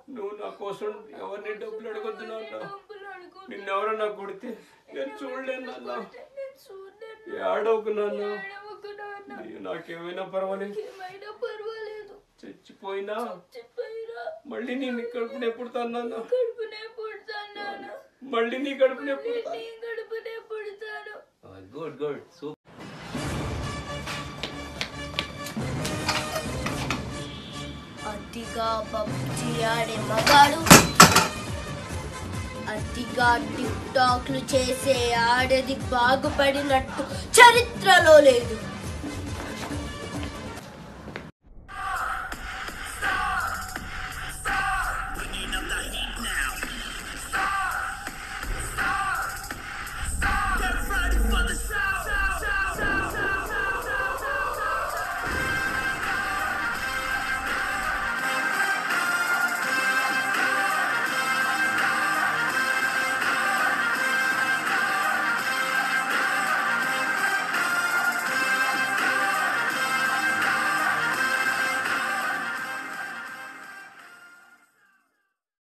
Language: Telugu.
నువ్వు నా కోసం ఎవరిని డబ్బులు అడగొద్దు నాన్న డబ్బులు అడుగుతున్నా. నిన్నెవరన్నా కొడితే నేను చూడలేను నాన్న నేను చూడలేను. ఏడవకు నాన్న ఏడవకు నాన్న. నీవు నాకేమైనా పర్వాలేదు ఏమైనా పర్వాలేదు చచ్చిపోయినా చెప్పైరా మళ్ళీ నేను కడుపునే పుడతాను నాన్న కడుపునే పుడతాను నాన్న మళ్ళీ నీ కడుపునే పుడతాను నీ కడుపునే పుడతాను గుడ్ గుడ్ సూపర్ అతిగా పబ్జి ఆడే మగాడు అతిగా టిక్ టాక్లు చేసే ఆడది బాగుపడినట్టు చరిత్రలో లేదు